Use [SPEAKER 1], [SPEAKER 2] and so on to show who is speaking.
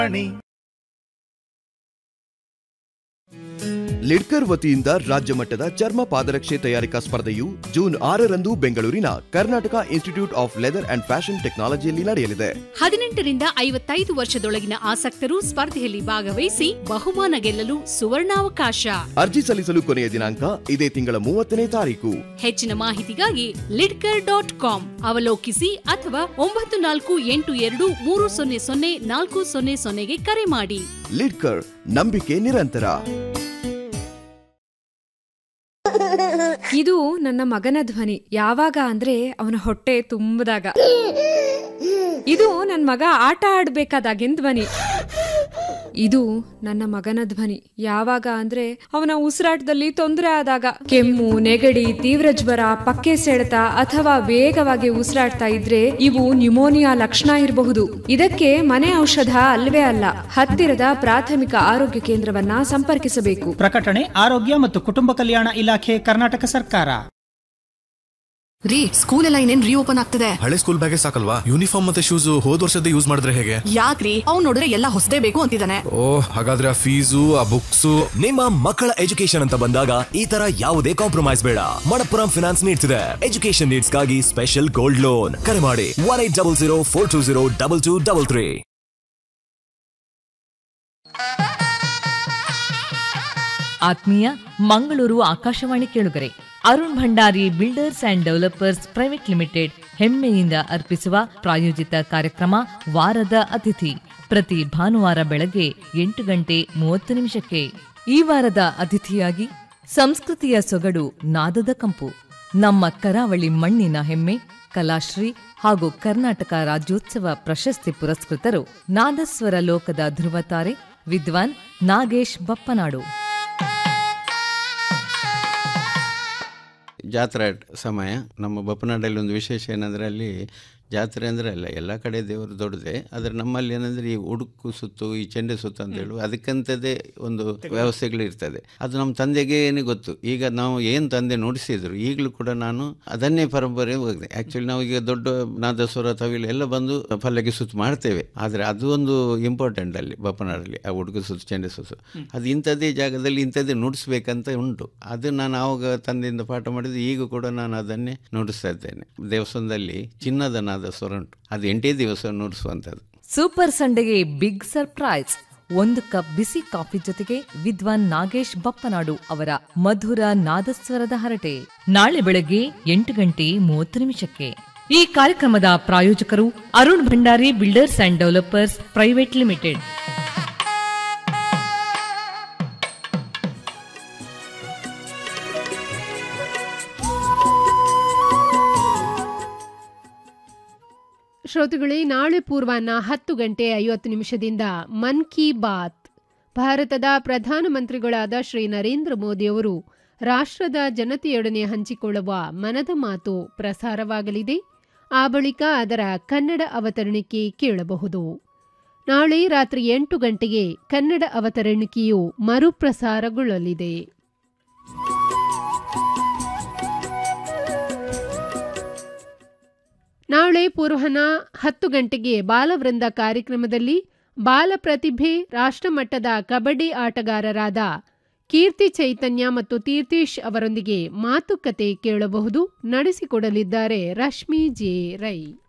[SPEAKER 1] ಲಿಡ್ಕರ್ ವತಿಯಿಂದ ರಾಜ್ಯ ಮಟ್ಟದ ಚರ್ಮ ಪಾದರಕ್ಷೆ ತಯಾರಿಕಾ ಸ್ಪರ್ಧೆಯು ಜೂನ್ ಆರರಂದು ಬೆಂಗಳೂರಿನ Karnataka institute of leather and fashion ಟೆಕ್ನಾಲಜಿಯಲ್ಲಿ ನಡೆಯಲಿದೆ
[SPEAKER 2] ಹದಿನೆಂಟರಿಂದ ಐವತ್ತೈದು ವರ್ಷದೊಳಗಿನ ಆಸಕ್ತರು ಸ್ಪರ್ಧೆಯಲ್ಲಿ ಭಾಗವಹಿಸಿ ಬಹುಮಾನ ಗೆಲ್ಲಲು ಸುವರ್ಣಾವಕಾಶ
[SPEAKER 1] ಅರ್ಜಿ ಸಲ್ಲಿಸಲು ಕೊನೆಯ ದಿನಾಂಕ ಇದೇ ತಿಂಗಳ ಮೂವತ್ತನೇ ತಾರೀಕು
[SPEAKER 2] ಹೆಚ್ಚಿನ ಮಾಹಿತಿಗಾಗಿ ಲಿಡ್ಕರ್ ಡಾಟ್ ಕಾಮ್ ಅವಲೋಕಿಸಿ ಅಥವಾ ಒಂಬತ್ತು ನಾಲ್ಕು ಎಂಟು ಎರಡು ಮೂರು ಸೊನ್ನೆ ಸೊನ್ನೆ ನಾಲ್ಕು ಸೊನ್ನೆ ಸೊನ್ನೆಗೆ ಕರೆ ಮಾಡಿ
[SPEAKER 1] ಲಿಡ್ಕರ್ ನಂಬಿಕೆ ನಿರಂತರ
[SPEAKER 3] ಇದು ನನ್ನ ಮಗನ ಧ್ವನಿ ಯಾವಾಗ ಅಂದ್ರೆ ಅವನ ಹೊಟ್ಟೆ ತುಂಬದಾಗ ಇದು ನನ್ನ ಮಗ ಆಟ ಆಡ್ಬೇಕಾದಾಗಿನ ಧ್ವನಿ ಇದು ನನ್ನ ಮಗನ ಧ್ವನಿ ಯಾವಾಗ ಅಂದ್ರೆ ಅವನ ಉಸಿರಾಟದಲ್ಲಿ ತೊಂದರೆ ಆದಾಗ ಕೆಮ್ಮು ನೆಗಡಿ ತೀವ್ರ ಜ್ವರ ಪಕ್ಕೆ ಸೆಳೆತ ಅಥವಾ ವೇಗವಾಗಿ ಉಸಿರಾಡ್ತಾ ಇದ್ರೆ ಇವು ನ್ಯುಮೋನಿಯಾ ಲಕ್ಷಣ ಇರಬಹುದು ಇದಕ್ಕೆ ಮನೆ ಔಷಧ ಅಲ್ವೇ ಅಲ್ಲ ಹತ್ತಿರದ ಪ್ರಾಥಮಿಕ ಆರೋಗ್ಯ ಕೇಂದ್ರವನ್ನ ಸಂಪರ್ಕಿಸಬೇಕು
[SPEAKER 4] ಪ್ರಕಟಣೆ ಆರೋಗ್ಯ ಮತ್ತು ಕುಟುಂಬ ಕಲ್ಯಾಣ ಇಲಾಖೆ ಕರ್ನಾಟಕ ಸರ್ಕಾರ
[SPEAKER 5] ರೀ ಸ್ಕೂಲ್ ಎಲ್ಲ ಇನ್ನೇನ್ ರೀಓಪನ್ ಆಗ್ತದೆ
[SPEAKER 6] ಹಳೆ ಸ್ಕೂಲ್ ಬ್ಯಾಗೆ ಸಾಕಲ್ವಾ ಯೂನಿಫಾರ್ಮ್ ಮತ್ತೆ ಶೂಸ್ ಹೋದ್ ವರ್ಷದ ಯೂಸ್ ಮಾಡಿದ್ರೆ ಹೇಗೆ
[SPEAKER 5] ಯಾಕ್ರಿ ಅವ್ನ್ ನೋಡಿದ್ರೆ ಎಲ್ಲ ಹೊಸದೇ ಬೇಕು ಅಂತಿದ್ದಾನೆ
[SPEAKER 6] ಓ ಹಾಗಾದ್ರೆ ಆ ಫೀಸು ಆ ಬುಕ್ಸು
[SPEAKER 7] ನಿಮ್ಮ ಮಕ್ಕಳ ಎಜುಕೇಶನ್ ಅಂತ ಬಂದಾಗ ಈ ತರ ಯಾವುದೇ ಕಾಂಪ್ರಮೈಸ್ ಬೇಡ ಮಣಪ್ಪುರಂ ಫಿನಾನ್ಸ್ ನೀಡ್ತಿದೆ ಎಜುಕೇಶನ್ ನೀಡ್ಸ್ಗಾಗಿ ಸ್ಪೆಷಲ್ ಗೋಲ್ಡ್ ಲೋನ್ ಕರೆ ಮಾಡಿ one eight double zero four two zero double two double three
[SPEAKER 8] ಆತ್ಮೀಯ ಮಂಗಳೂರು ಆಕಾಶವಾಣಿ ಕೇಳುಗರೆ Arun Bhandari builders and developers private limited ಹೆಮ್ಮೆಯಿಂದ ಅರ್ಪಿಸುವ ಪ್ರಾಯೋಜಿತ ಕಾರ್ಯಕ್ರಮ ವಾರದ ಅತಿಥಿ ಪ್ರತಿ ಭಾನುವಾರ ಬೆಳಗ್ಗೆ ಎಂಟು ಗಂಟೆ ಮೂವತ್ತು ನಿಮಿಷಕ್ಕೆ ಈ ವಾರದ ಅತಿಥಿಯಾಗಿ ಸಂಸ್ಕೃತಿಯ ಸೊಗಡು ನಾದದ ಕಂಪು ನಮ್ಮ ಕರಾವಳಿ ಮಣ್ಣಿನ ಹೆಮ್ಮೆ ಕಲಾಶ್ರೀ ಹಾಗೂ ಕರ್ನಾಟಕ ರಾಜ್ಯೋತ್ಸವ ಪ್ರಶಸ್ತಿ ಪುರಸ್ಕೃತರು ನಾದಸ್ವರ ಲೋಕದ ಧ್ರುವತಾರೆ ವಿದ್ವಾನ್ ನಾಗೇಶ್ ಬಪ್ಪನಾಡು
[SPEAKER 9] ಜಾತ್ರೆ ಸಮಯ ನಮ್ಮ ಬಪ್ಪನಾಡಲ್ಲಿ ಒಂದು ವಿಶೇಷ ಏನಂದರೆ ಅಲ್ಲಿ ಜಾತ್ರೆ ಅಂದರೆ ಅಲ್ಲ ಎಲ್ಲ ಕಡೆ ದೇವರು ದೊಡ್ಡದೆ ಆದರೆ ನಮ್ಮಲ್ಲಿ ಏನಂದರೆ ಈ ಉಡುಕು ಸುತ್ತು ಈ ಚೆಂಡೆ ಸುತ್ತು ಅಂತ ಹೇಳುವ ಅದಕ್ಕಂಥದ್ದೇ ಒಂದು ವ್ಯವಸ್ಥೆಗಳು ಇರ್ತದೆ ಅದು ನಮ್ಮ ತಂದೆಗೇನೆ ಗೊತ್ತು ಈಗ ನಾವು ಏನು ತಂದೆ ನುಡಿಸಿದ್ರು ಈಗಲೂ ಕೂಡ ನಾನು ಅದನ್ನೇ ಪರಂಪರೆ ಹೋಗಿದೆ ಆ್ಯಕ್ಚುಲಿ ನಾವು ಈಗ ದೊಡ್ಡ ನಾದಸ್ವರ ತವಿಲು ಎಲ್ಲ ಬಂದು ಪಲ್ಲಕ್ಕಿ ಸುತ್ತು ಮಾಡ್ತೇವೆ ಆದರೆ ಅದು ಒಂದು ಇಂಪಾರ್ಟೆಂಟ್ ಅಲ್ಲಿ ಬಪ್ಪನಾಡಲ್ಲಿ ಆ ಉಡುಕು ಸುತ್ತು ಚೆಂಡೆ ಸುತ್ತು ಅದು ಇಂಥದ್ದೇ ಜಾಗದಲ್ಲಿ ಇಂಥದ್ದೇ ನುಡಿಸ್ಬೇಕಂತ ಉಂಟು ಅದು ನಾನು ಆವಾಗ ತಂದೆಯಿಂದ ಪಾಠ ಮಾಡಿದ್ದು ಈಗ ಕೂಡ ನಾನು ಅದನ್ನೇ ನುಡಿಸ್ತಾ ಇದ್ದೇನೆ ದೇವಸ್ಥಾನದಲ್ಲಿ ಚಿನ್ನದ ನಾದಸ್ವರ ಉಂಟು ಅದು ಎಂಟೇ ದಿವಸ ನುಡಿಸುವಂಥದ್ದು
[SPEAKER 8] ಸೂಪರ್ ಸಂಡೆಗೆ ಬಿಗ್ ಸರ್ಪ್ರೈಸ್ ಒಂದು ಕಪ್ ಬಿಸಿ ಕಾಫಿ ಜೊತೆಗೆ ವಿದ್ವಾನ್ ನಾಗೇಶ್ ಬಪ್ಪನಾಡು ಅವರ ಮಧುರ ನಾದಸ್ವರದ ಹರಟೆ ನಾಳೆ ಬೆಳಗ್ಗೆ ಎಂಟು ಗಂಟೆ ಮೂವತ್ತು ನಿಮಿಷಕ್ಕೆ ಈ ಕಾರ್ಯಕ್ರಮದ ಪ್ರಾಯೋಜಕರು Arun Bhandari builders and developers private limited
[SPEAKER 10] ಶ್ರೋತೃಗಳೇ ನಾಳೆ ಪೂರ್ವಾಹ್ನ ಹತ್ತು ಗಂಟೆ ಐವತ್ತು ನಿಮಿಷದಿಂದ ಮನ್ ಕಿ ಬಾತ್ ಭಾರತದ ಪ್ರಧಾನಮಂತ್ರಿಗಳಾದ ಶ್ರೀ ನರೇಂದ್ರ ಮೋದಿಯವರು ರಾಷ್ಟ್ರದ ಜನತೆಯೊಡನೆ ಹಂಚಿಕೊಳ್ಳುವ ಮನದ ಮಾತು ಪ್ರಸಾರವಾಗಲಿದೆ ಆ ಬಳಿಕ ಅದರ ಕನ್ನಡ ಅವತರಣಿಕೆ ಕೇಳಬಹುದು ನಾಳೆ ರಾತ್ರಿ ಎಂಟು ಗಂಟೆಗೆ ಕನ್ನಡ ಅವತರಣಿಕೆಯು ಮರುಪ್ರಸಾರಗೊಳ್ಳಲಿದೆ ನಾಳೆ ಪೂರ್ವಹನ ಹತ್ತು ಗಂಟೆಗೆ ಬಾಲವೃಂದ ಕಾರ್ಯಕ್ರಮದಲ್ಲಿ ಬಾಲ ಪ್ರತಿಭೆ ರಾಷ್ಟ್ರಮಟ್ಟದ ಕಬಡ್ಡಿ ಆಟಗಾರರಾದ ಕೀರ್ತಿ ಚೈತನ್ಯ ಮತ್ತು ತೀರ್ಥೇಶ್ ಅವರೊಂದಿಗೆ ಮಾತುಕತೆ ಕೇಳಬಹುದು ನಡೆಸಿಕೊಡಲಿದ್ದಾರೆ ರಶ್ಮಿ ಜೆ ರೈ